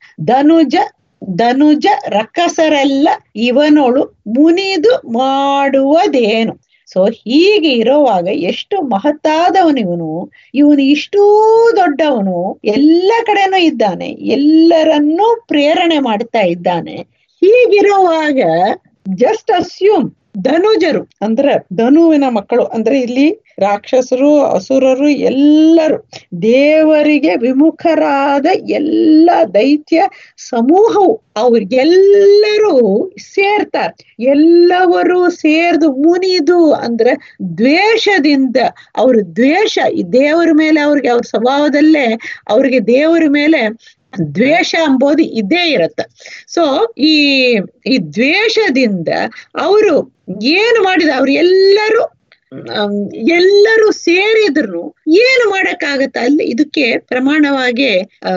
ಧನುಜ ಧನುಜ ರಕ್ಕಸರೆಲ್ಲ ಇವನೋಳು ಮುನಿದು ಮಾಡುವುದೇನು ಸೊ ಹೀಗೆ ಇರೋವಾಗ ಎಷ್ಟು ಮಹತ್ತಾದವನು ಇವನು ಇವನು ಇಷ್ಟೂ ದೊಡ್ಡವನು ಎಲ್ಲ ಕಡೆನೂ ಇದ್ದಾನೆ ಎಲ್ಲರನ್ನೂ ಪ್ರೇರಣೆ ಮಾಡ್ತಾ ಇದ್ದಾನೆ ಹೀಗಿರುವಾಗ ಜಸ್ಟ್ ಅಸ್ಯೂಮ್ ಧನುಜರು ಅಂದ್ರೆ ಧನುವಿನ ಮಕ್ಕಳು ಅಂದ್ರೆ ಇಲ್ಲಿ ರಾಕ್ಷಸರು ಅಸುರರು ಎಲ್ಲರೂ ದೇವರಿಗೆ ವಿಮುಖರಾದ ಎಲ್ಲ ದೈತ್ಯ ಸಮೂಹವು ಅವ್ರಿಗೆಲ್ಲರೂ ಸೇರ್ತಾರೆ ಎಲ್ಲವರು ಸೇರ್ದು ಮುನಿದು ಅಂದ್ರೆ ದ್ವೇಷದಿಂದ ಅವ್ರ ದ್ವೇಷ ಈ ದೇವರ ಮೇಲೆ ಅವ್ರಿಗೆ ಅವ್ರ ಸ್ವಭಾವದಲ್ಲೇ ಅವ್ರಿಗೆ ದೇವರ ಮೇಲೆ ದ್ವೇಷ ಎಂಬುದು ಇದ್ದೇ ಇರತ್ತ ಸೊ ಈ ಈ ದ್ವೇಷದಿಂದ ಅವರು ಏನು ಮಾಡಿದ ಅವ್ರು ಎಲ್ಲರೂ ಅಮ್, ಎಲ್ಲರೂ ಸೇರಿದ್ರು ಏನು ಮಾಡಕ್ಕಾಗತ್ತ ಅಲ್ಲಿ ಇದಕ್ಕೆ ಪ್ರಮಾಣವಾಗಿ ಆ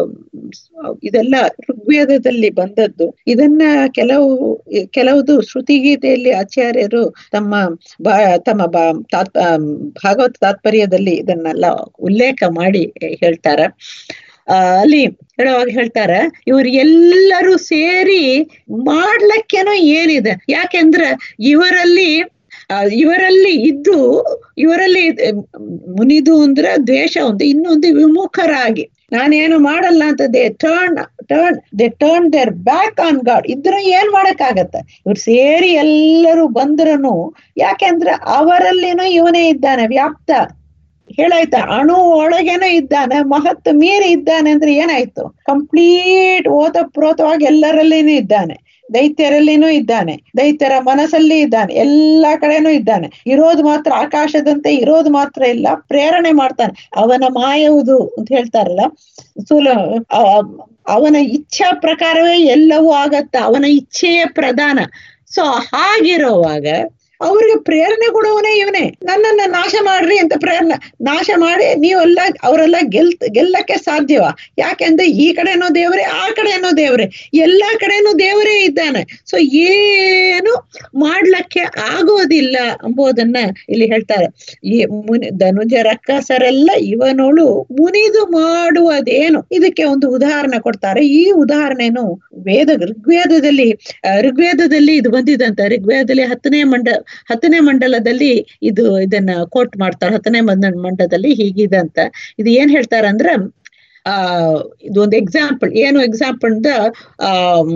ಇದೆಲ್ಲ ಋಗ್ವೇದದಲ್ಲಿ ಬಂದದ್ದು ಇದನ್ನ ಕೆಲವು ಕೆಲವುದು ಶ್ರುತಿಗೀತೆಯಲ್ಲಿ ಆಚಾರ್ಯರು ತಮ್ಮ ಬಾ ತಮ್ಮ ಬಾ ತಾತ್ ಆಮ್, ಭಾಗವತ ತಾತ್ಪರ್ಯದಲ್ಲಿ ಇದನ್ನೆಲ್ಲ ಉಲ್ಲೇಖ ಮಾಡಿ ಹೇಳ್ತಾರೆ ಆ ಅಲ್ಲಿ ಹೇಳುವಾಗ ಹೇಳ್ತಾರೆ ಇವ್ರು ಎಲ್ಲರೂ ಸೇರಿ ಮಾಡ್ಲಿಕ್ಕೇನೋ ಏನಿದೆ ಯಾಕೆಂದ್ರೆ ಇವರಲ್ಲಿ ಆ, ಇವರಲ್ಲಿ ಇದ್ದು ಇವರಲ್ಲಿ ಅಹ್, ಮುನಿದು ಅಂದ್ರೆ ದ್ವೇಷ ಒಂದು ಇನ್ನೊಂದು ವಿಮುಖರಾಗಿ ನಾನೇನು ಮಾಡಲ್ಲ ಅಂತ they turn turn they turn their back on God ಇದ್ರ ಏನ್ ಮಾಡಕ್ಕಾಗತ್ತೆ ಇವ್ರು ಸೇರಿ ಎಲ್ಲರೂ ಬಂದ್ರನು ಯಾಕೆಂದ್ರೆ ಅವರಲ್ಲಿನೂ ಇವನೇ ಇದ್ದಾನೆ ವ್ಯಾಪ್ತ ಹೇಳಾಯ್ತಾ ಅಣು ಒಳಗೇನೋ ಇದ್ದಾನೆ ಮಹತ್ ಮೀರಿ ಇದ್ದಾನೆ ಅಂದ್ರೆ ಏನಾಯ್ತು ಕಂಪ್ಲೀಟ್ ಓತ ಪ್ರೋತವಾಗಿ ಎಲ್ಲರಲ್ಲಿನೂ ಇದ್ದಾನೆ ದೈತ್ಯರಲ್ಲಿನೂ ಇದ್ದಾನೆ ದೈತ್ಯರ ಮನಸ್ಸಲ್ಲಿ ಇದ್ದಾನೆ ಎಲ್ಲಾ ಕಡೆನೂ ಇದ್ದಾನೆ ಇರೋದು ಮಾತ್ರ ಆಕಾಶದಂತೆ ಇರೋದು ಮಾತ್ರ ಇಲ್ಲ ಪ್ರೇರಣೆ ಮಾಡ್ತಾನೆ ಅವನ ಮಾಯುವುದು ಅಂತ ಹೇಳ್ತಾರಲ್ಲ ಸುಲ ಅ- ಅವನ ಇಚ್ಛಾ ಪ್ರಕಾರವೇ ಎಲ್ಲವೂ ಆಗತ್ತ ಅವನ ಇಚ್ಛೆಯೇ ಪ್ರಧಾನ ಸೊ ಹಾಗಿರುವಾಗ ಅವ್ರಿಗೆ ಪ್ರೇರಣೆ ಕೊಡುವವನೇ ಇವನೇ ನನ್ನನ್ನ ನಾಶ ಮಾಡ್ರಿ ಅಂತ ಪ್ರೇರಣೆ ನಾಶ ಮಾಡಿ ನೀವೆಲ್ಲ ಅವರೆಲ್ಲ ಗೆಲ್ ಗೆಲ್ಲಕ್ಕೆ ಸಾಧ್ಯವ ಯಾಕೆಂದ್ರೆ ಈ ಕಡೆನೂ ದೇವರೇ ಆ ಕಡೆನೂ ದೇವರೇ ಎಲ್ಲಾ ಕಡೆನೂ ದೇವರೇ ಇದ್ದಾನೆ ಸೊ ಏನು ಮಾಡ್ಲಕ್ಕೆ ಆಗೋದಿಲ್ಲ ಎಂಬುದನ್ನ ಇಲ್ಲಿ ಹೇಳ್ತಾರೆ ಈ ಮುನಿ ಧನುಜ ರಕ್ಕಸರೆಲ್ಲ ಇವನೋಳು ಮುನಿದು ಮಾಡುವುದೇನು ಇದಕ್ಕೆ ಒಂದು ಉದಾಹರಣೆ ಕೊಡ್ತಾರೆ ಈ ಉದಾಹರಣೆನು ವೇದ ಋಗ್ವೇದದಲ್ಲಿ ಆ, ಋಗ್ವೇದದಲ್ಲಿ ಇದು ಬಂದಿದಂತ ಋಗ್ವೇದದಲ್ಲಿ ಹತ್ತನೇ ಮಂಡ ಹತ್ತನೇ ಮಂಡಲದಲ್ಲಿ ಇದು ಇದನ್ನ ಕೋಟ್ ಮಾಡ್ತಾರೆ ಹತ್ತನೇ ಮಂಡ ಮಂಡಲದಲ್ಲಿ ಹೀಗಿದೆ ಅಂತ ಇದು ಏನ್ ಹೇಳ್ತಾರೆ ಅಂದ್ರೆ ಆ ಇದು ಒಂದು ಎಕ್ಸಾಂಪಲ್ ಏನು ಎಕ್ಸಾಂಪಲ್ ಅಂದ ಆ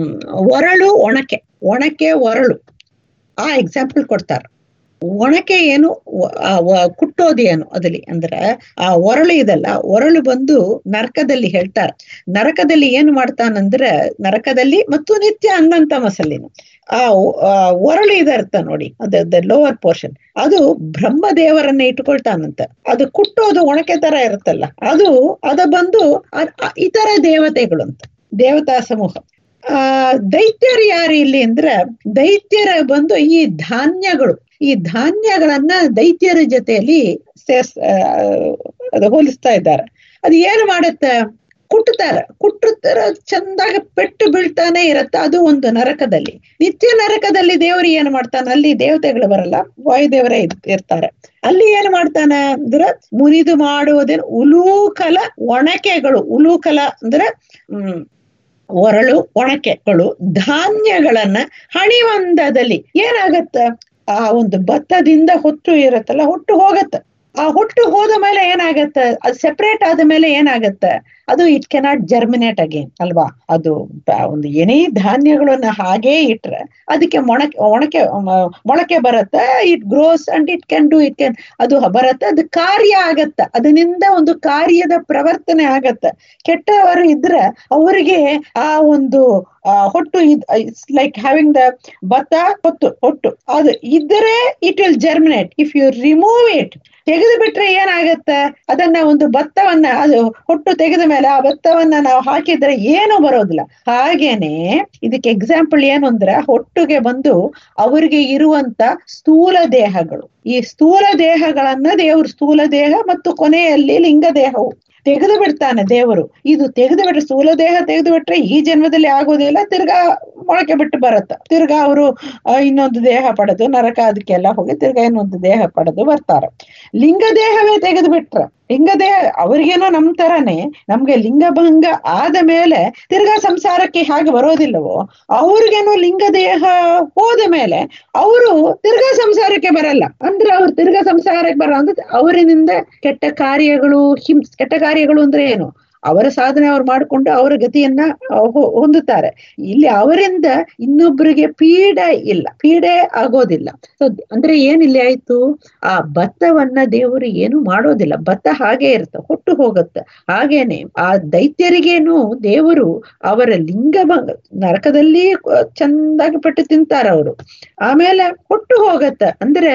ಒರಳು ಒಣಕೆ ಒಣಕೆ ಒರಳು ಆ ಎಕ್ಸಾಂಪಲ್ ಕೊಡ್ತಾರೆ ಒಣಕೆ ಏನು ವ- ಆ ವ- ಕುಟ್ಟೋದು ಏನು ಅದಲ್ಲಿ ಅಂದ್ರೆ ಆ ಒರಳು ಇದಲ್ಲ ಒರಳು ಬಂದು ನರಕದಲ್ಲಿ ಹೇಳ್ತಾರೆ ನರಕದಲ್ಲಿ ಏನು ಮಾಡ್ತಾನಂದ್ರೆ ನರಕದಲ್ಲಿ ಮತ್ತು ನಿತ್ಯ ಅನ್ನಂತ ಮಸಲಿನ ಆ ಒ- ಆ ಒರಳು ಇದರ್ಥ ನೋಡಿ ಅದ ಲೋವರ್ ಪೋರ್ಷನ್ ಅದು ಬ್ರಹ್ಮದೇವರನ್ನ ಇಟ್ಕೊಳ್ತಾನಂತ ಅದು ಕುಟ್ಟೋದು ಒಣಕೆ ತರ ಇರುತ್ತಲ್ಲ ಅದು ಅದ ಬಂದು ಅ- ಅ- ಇತರ ದೇವತೆಗಳು ಅಂತ ದೇವತಾ ಸಮೂಹ ಆ ದೈತ್ಯರು ಯಾರು ಇಲ್ಲಿ ಅಂದ್ರೆ ದೈತ್ಯರ ಬಂದು ಈ ಧಾನ್ಯಗಳು ಈ ಧಾನ್ಯಗಳನ್ನ ದೈತ್ಯರ ಜೊತೆಯಲ್ಲಿ ಸೇರ್ಸ್ ಆ, ಅದು ಹೋಲಿಸ್ತಾ ಇದ್ದಾರೆ ಅದು ಏನು ಮಾಡುತ್ತೆ ಕುಟ್ಟುತ್ತಾರ ಕುಟ್ಟುತ್ತಾರ ಚಂದಾಗ ಪೆಟ್ಟು ಬೀಳ್ತಾನೆ ಇರತ್ತ ಅದು ಒಂದು ನರಕದಲ್ಲಿ ನಿತ್ಯ ನರಕದಲ್ಲಿ ದೇವರು ಏನು ಮಾಡ್ತಾನೆ ಅಲ್ಲಿ ದೇವತೆಗಳು ಬರಲ್ಲ ವಾಯುದೇವರೇ ಇರ್- ಇರ್ತಾರೆ ಅಲ್ಲಿ ಏನು ಮಾಡ್ತಾನ ಅಂದ್ರೆ ಮುನಿದು ಮಾಡುವುದೇನು ಉಲೂಕಲ ಒಣಕೆಗಳು ಉಲೂಕಲ ಅಂದ್ರೆ ಹ್ಮ್ ಒರಳು ಒಣಕೆಗಳು ಧಾನ್ಯಗಳನ್ನ ಹಣಿವಂದದಲ್ಲಿ ಏನಾಗತ್ತ ಆ ಒಂದು ಭತ್ತದಿಂದ ಹೊಟ್ಟು ಇರತ್ತಲ್ಲ ಹೊಟ್ಟು ಹೋಗತ್ತ ಆ ಹೊಟ್ಟು ಹೋದ ಮೇಲೆ ಏನಾಗತ್ತ ಅದು ಸೆಪರೇಟ್ ಆದ ಮೇಲೆ ಏನಾಗತ್ತ ಅದು ಇಟ್ ಕೆನಾಟ್ ಜರ್ಮಿನೇಟ್ ಅಗೇನ್ ಅಲ್ವಾ ಅದು ಬ- ಒಂದು ಏನೇ ಧಾನ್ಯಗಳನ್ನ ಹಾಗೇ ಇಟ್ರೆ ಅದಕ್ಕೆ ಮೊಣಕೆ ಒಣಕೆ ಮ- ಮೊಳಕೆ ಬರುತ್ತೆ it grows and it can do it can ಅದು ಬರುತ್ತೆ ಅದು ಕಾರ್ಯ ಆಗತ್ತ ಅದರಿಂದ ಒಂದು ಕಾರ್ಯದ ಪ್ರವರ್ತನೆ ಆಗತ್ತ ಕೆಟ್ಟವರು ಇದ್ರೆ ಅವರಿಗೆ ಆ ಒಂದು ಆ, ಹೊಟ್ಟು ಇಟ್ಸ್ ಲೈಕ್ ಹ್ಯಾವಿಂಗ್ ದ ಭತ್ತ ಹೊತ್ತು ಹೊಟ್ಟು ಅದು ಇದ್ದರೆ it will germinate if you remove it ತೆಗೆದು ಬಿಟ್ರೆ ಏನಾಗತ್ತೆ ಅದನ್ನ ಒಂದು ಭತ್ತವನ್ನ ಅದು ಹೊಟ್ಟು ತೆಗೆದ ಮೇಲೆ ಆ ಭತ್ತವನ್ನ ನಾವು ಹಾಕಿದ್ರೆ ಏನು ಬರೋದಿಲ್ಲ ಹಾಗೇನೆ ಇದಕ್ಕೆ ಎಕ್ಸಾಂಪಲ್ ಏನು ಅಂದ್ರೆ ಹೊಟ್ಟುಗೆ ಬಂದು ಅವರಿಗೆ ಇರುವಂತ ಸ್ಥೂಲ ದೇಹಗಳು ಈ ಸ್ಥೂಲ ದೇಹಗಳನ್ನ ದೇವರು ಸ್ಥೂಲ ದೇಹ ಮತ್ತು ಕೊನೆಯಲ್ಲಿ ಲಿಂಗ ದೇಹವು ತೆಗೆದು ಬಿಡ್ತಾನೆ ದೇವರು ಇದು ತೆಗೆದು ಬಿಟ್ರೆ ಸ್ಥೂಲ ದೇಹ ತೆಗೆದು ಬಿಟ್ರೆ ಈ ಜನ್ಮದಲ್ಲಿ ಆಗೋದಿಲ್ಲ ತಿರ್ಗಾ ಮೊಳಕೆ ಬಿಟ್ಟು ಬರುತ್ತೆ ತಿರ್ಗಾ ಅವರು ಇನ್ನೊಂದು ದೇಹ ಪಡೆದು ನರಕ ಅದಕ್ಕೆಲ್ಲ ಹೋಗಿ ತಿರ್ಗಾ ಇನ್ನೊಂದು ದೇಹ ಪಡೆದು ಬರ್ತಾರೆ ಲಿಂಗ ದೇಹವೇ ತೆಗೆದು ಬಿಟ್ರೆ ಲಿಂಗ ದೇಹ ಅವ್ರಿಗೇನೋ ನಮ್ ತರನೇ ನಮ್ಗೆ ಲಿಂಗಭಂಗ ಆದ ಮೇಲೆ ತಿರ್ಗಾ ಸಂಸಾರಕ್ಕೆ ಹಾಗೆ ಬರೋದಿಲ್ಲವೋ ಅವ್ರಿಗೇನೋ ಲಿಂಗ ದೇಹ ಹೋದ ಮೇಲೆ ಅವರು ತಿರ್ಗಾ ಸಂಸಾರಕ್ಕೆ ಬರಲ್ಲ ಅಂದ್ರೆ ಅವ್ರು ತಿರ್ಗಾ ಸಂಸಾರಕ್ಕೆ ಬರಲ್ಲ ಅಂದ್ರೆ ಅವರಿನಿಂದ ಕೆಟ್ಟ ಕಾರ್ಯಗಳು ಹಿಂ ಕೆಟ್ಟ ಕಾರ್ಯಗಳು ಅಂದ್ರೆ ಏನು ಅವರ ಸಾಧನೆ ಅವ್ರು ಮಾಡಿಕೊಂಡು ಅವರ ಗತಿಯನ್ನ ಹೊ- ಹೊಂದುತ್ತಾರೆ ಇಲ್ಲಿ ಅವರಿಂದ ಇನ್ನೊಬ್ಬರಿಗೆ ಪೀಡೆ ಇಲ್ಲ ಪೀಡೆ ಆಗೋದಿಲ್ಲ ಸೊ ಅಂದ್ರೆ ಏನಿಲ್ಲಿ ಆಯ್ತು ಆ ಭತ್ತವನ್ನ ದೇವರು ಏನು ಮಾಡೋದಿಲ್ಲ ಭತ್ತ ಹಾಗೆ ಇರುತ್ತೆ ಹೊಟ್ಟು ಹೋಗುತ್ತೆ ಹಾಗೇನೆ ಆ ದೈತ್ಯರಿಗೇನು ದೇವರು ಅವರ ಲಿಂಗ ನರಕದಲ್ಲಿ ಚಂದಾಗಿ ಪಟ್ಟು ತಿಂತಾರ ಅವರು ಆಮೇಲೆ ಹೊಟ್ಟು ಹೋಗತ್ತೆ ಅಂದ್ರೆ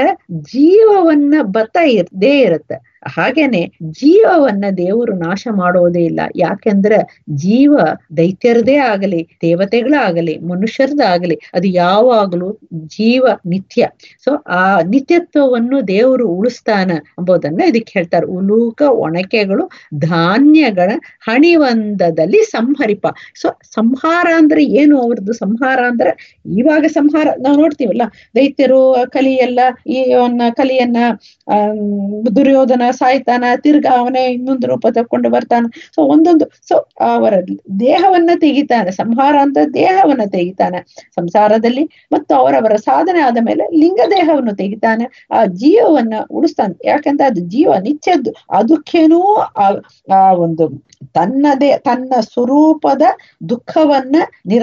ಜೀವವನ್ನ ಭತ್ತ ಇರ್ದೇ ಇರುತ್ತೆ ಹಾಗೇನೆ ಜೀವವನ್ನ ದೇವರು ನಾಶ ಮಾಡೋದೇ ಇಲ್ಲ ಯಾಕೆಂದ್ರೆ ಜೀವ ದೈತ್ಯರದೇ ಆಗಲಿ ದೇವತೆಗಳಾಗಲಿ ಮನುಷ್ಯರದಾಗಲಿ ಅದು ಯಾವಾಗಲೂ ಜೀವ ನಿತ್ಯ ಸೊ ಆ ನಿತ್ಯತ್ವವನ್ನು ದೇವರು ಉಳಿಸ್ತಾನ ಎಂಬುದನ್ನ ಇದಕ್ಕೆ ಹೇಳ್ತಾರೆ ಉಲೂಕ ಒಣಕೆಗಳು ಧಾನ್ಯಗಳ ಹಣಿವಂದದಲ್ಲಿ ಸಂಹರಿಪ ಸೊ ಸಂಹಾರ ಅಂದ್ರೆ ಏನು ಅವ್ರದ್ದು ಸಂಹಾರ ಅಂದ್ರೆ ಇವಾಗ ಸಂಹಾರ ನಾವು ನೋಡ್ತೀವಲ್ಲ ದೈತ್ಯರು ಕಲಿಯೆಲ್ಲ ಈ ಅವನ್ನ ಕಲಿಯನ್ನ ಆ ದುರ್ಯೋಧನ ಸಾಯ್ತಾನ ತಿರ್ಗಾ ಅವನೇ ಇನ್ನೊಂದು ರೂಪ ತಕೊಂಡು ಬರ್ತಾನ ಸೊ ಒಂದೊಂದು ಸೊ ಅವರ ದೇಹವನ್ನ ತೆಗಿತಾನೆ ಸಂಹಾರ ಅಂತ ದೇಹವನ್ನ ತೆಗಿತಾನೆ ಸಂಸಾರದಲ್ಲಿ ಮತ್ತು ಅವರವರ ಸಾಧನೆ ಆದ ಮೇಲೆ ಲಿಂಗ ದೇಹವನ್ನು ತೆಗಿತಾನೆ ಆ ಜೀವವನ್ನ ಉಳಿಸ್ತಾನೆ ಯಾಕಂದ್ರೆ ಅದು ಜೀವ ನಿತ್ಯದ್ದು ಅದಕ್ಕೇನೋ ಆ ಆ ಒಂದು ತನ್ನದೇ ತನ್ನ ಸ್ವರೂಪದ ದುಃಖವನ್ನ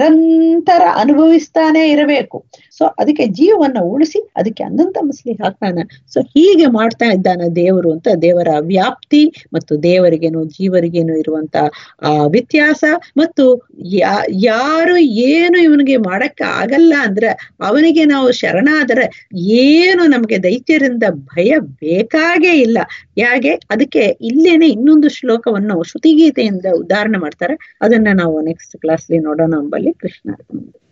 ನಿರಂತರ ಅನುಭವಿಸ್ತಾನೆ ಇರಬೇಕು ಸೊ ಅದಕ್ಕೆ ಜೀವವನ್ನ ಉಳಿಸಿ ಅದಕ್ಕೆ ಅಂದಂತ ಮಸಲಿ ಹಾಕ್ತಾನೆ ಸೊ ಹೀಗೆ ಮಾಡ್ತಾ ಇದ್ದಾನೆ ದೇವರು ಅಂತ ದೇವರ ವ್ಯಾಪ್ತಿ ಮತ್ತು ದೇವರಿಗೇನು ಜೀವರಿಗೇನು ಇರುವಂತ ಆ ವ್ಯತ್ಯಾಸ ಮತ್ತು ಯಾ ಯಾರು ಏನು ಇವನಿಗೆ ಮಾಡಕ್ಕೆ ಆಗಲ್ಲ ಅಂದ್ರೆ ಅವನಿಗೆ ನಾವು ಶರಣಾದರೆ ಏನು ನಮ್ಗೆ ದೈತ್ಯರಿಂದ ಭಯ ಬೇಕಾಗೇ ಇಲ್ಲ ಯಾಕೆ ಅದಕ್ಕೆ ಇಲ್ಲೇನೆ ಇನ್ನೊಂದು ಶ್ಲೋಕವನ್ನು ಶ್ರುತಿಗೀತೆಯಿಂದ ಉದಾಹರಣೆ ಮಾಡ್ತಾರೆ ಅದನ್ನ ನಾವು ನೆಕ್ಸ್ಟ್ ಕ್ಲಾಸ್ಲಿ ನೋಡೋಣ ಅಂಬಲ್ಲಿ ಕೃಷ್ಣ